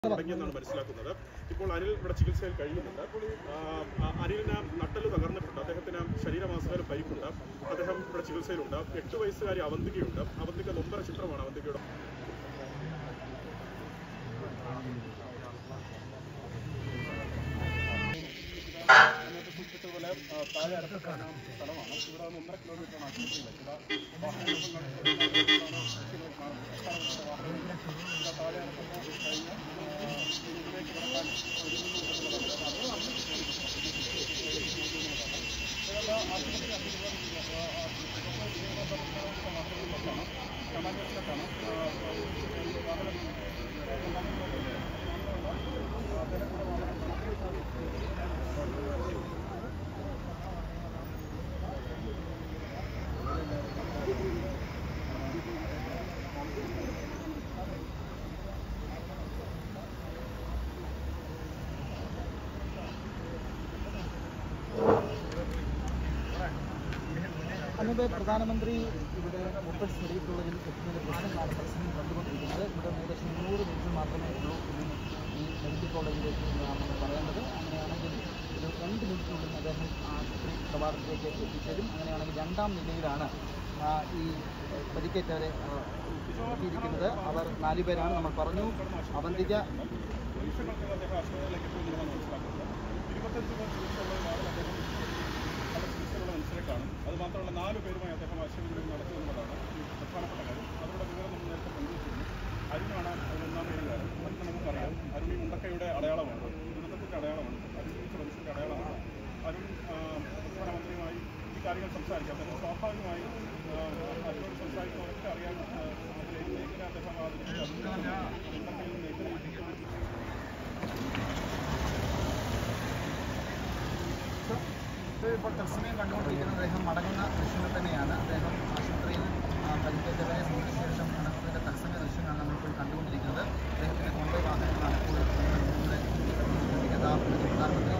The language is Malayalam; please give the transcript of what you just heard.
തുടങ്ങിയെന്നാണ് മനസ്സിലാക്കുന്നത് ഇപ്പോൾ അനിൽ ഇവിടെ ചികിത്സയിൽ കഴിയുന്നുണ്ട് ആ, ആ, അനിലിന് നട്ടല് തകർന്നിട്ടുണ്ട് അദ്ദേഹത്തിന് ശരീരമാസകലം പരിക്കുണ്ട് അദ്ദേഹം ഇവിടെ ചികിത്സയിലുണ്ട് എട്ട് വയസ്സുകാരി അവന്തികയുണ്ട് അവന്തിക നൊമ്പര ചിത്രമാണ് അവന്തികയുടെ നേരത്തെ സൂചിപ്പിച്ചതുപോലെ ആ, താഴെ അരപ്പുറം സ്ഥലമാണ് ഇവിടെ നിന്ന് ഒന്നര കിലോമീറ്ററാണ് ആശുപത്രിയിലേക്ക് ഇവിടെ വാഹനങ്ങൾ ഇവിടെ താഴെ അരപ്പുറം കഴിഞ്ഞ് ആ, ഇതിലേക്ക് കടക്കാൻ ഒരുങ്ങുന്നുണ്ടെന്നുള്ളതാണ് അത് ഇവരുടെ ആശുപത്രി അധികൃതർ കമാൻഡേഴ്സിനൊക്കെയാണ് വാഹനം അന്നത്തെ പ്രധാനമന്ത്രി ഇവിടെ മുപ്പത് മെഡിക്കൽ കോളേജിൽ എത്തുന്നതിന്റെ പ്രശ്നങ്ങളാണ് പ്രശ്നം കണ്ടുകൊണ്ടിരിക്കുന്നത് ഇവിടെ ഏകദേശം മുന്നൂറ് മിനിറ്റ് മാത്രമേ ഉള്ളൂ ഇതിന് ഈ മെഡിക്കൽ കോളേജിലേക്ക് എന്നാണ് പറയുന്നത് അങ്ങനെയാണെങ്കിൽ ഒരു രണ്ട് മിനിറ്റിനുള്ളിൽ അദ്ദേഹം ആശുപത്രി കവാടത്തിലേക്ക് എത്തിച്ചേരും അങ്ങനെയാണെങ്കിൽ രണ്ടാം നിലയിലാണ് ആ, ഈ പരിക്കേറ്റവരെ ആ, എത്തിയിരിക്കുന്നത് അവർ നാലുപേരാണ് നമ്മൾ പറഞ്ഞു അവന്തിക നിമിഷങ്ങൾക്ക് അദ്ദേഹം ആശുപത്രിയിലേക്ക് എത്തുമെന്നാണ് മനസ്സിലാക്കുന്നത് ഇരുപത്തഞ്ച് പേർ ചികിത്സയുള്ളതിനാണ് അദ്ദേഹം അവിടെ ചികിത്സയുള്ള മനസ്സിലേക്കാണ് അത് മാത്രമല്ല നാല് പേരുമായി അദ്ദേഹം ആശുപത്രിയിൽ നടത്തുമെന്നുള്ളതാണ് ഈ പ്രധാനപ്പെട്ട കാര്യം അവരുടെ വിവരം നമ്മൾ നേരത്തെ പങ്കുവച്ചിരുന്നു അരുണാണ് അതിൽ ഒന്നാം പേരുകാരൻ അരുൺ നമുക്കറിയാം അരുൺ ഈ മുണ്ടക്കയുടെ അടയാളമാണ് ദുരന്തത്തിൻ്റെ അടയാളമാണ് അരുൺ ജീവിച്ച മനുഷ്യൻ്റെ അടയാളമാണ് അരുൺ ആ, പ്രധാനമന്ത്രിയുമായി ഈ കാര്യങ്ങൾ സംസാരിക്കാം അദ്ദേഹം സ്വാഭാവികമായി ആ, അരുണോട് സംസാരിക്കുന്നവരൊക്കെ അറിയാൻ ആ, അതിൽ ഏത് മേഖല അദ്ദേഹം ആദരിച്ചു മുണ്ടക്കയിൽ മേഖലയിൽ ഇത് ഇപ്പോൾ തത്സമയം കണ്ടുകൊണ്ടിരിക്കുന്ന അദ്ദേഹം മടങ്ങുന്ന ദൃശ്യങ്ങൾ തന്നെയാണ് അദ്ദേഹം ആശുപത്രിയിൽ ആ, പരിക്കേറ്റവരെ സംബന്ധിച്ച ശേഷം മടങ്ങുന്നതിൻ്റെ തത്സമയ ദൃശ്യങ്ങളാണ് നമ്മളിപ്പോൾ കണ്ടുകൊണ്ടിരിക്കുന്നത് അദ്ദേഹത്തിൻ്റെ കൊണ്ടുപോയി വാഹനങ്ങളാണ് ഇപ്പോൾ നമ്മുടെ യഥാർത്ഥത്തിൽ പ്രധാനമന്ത്രി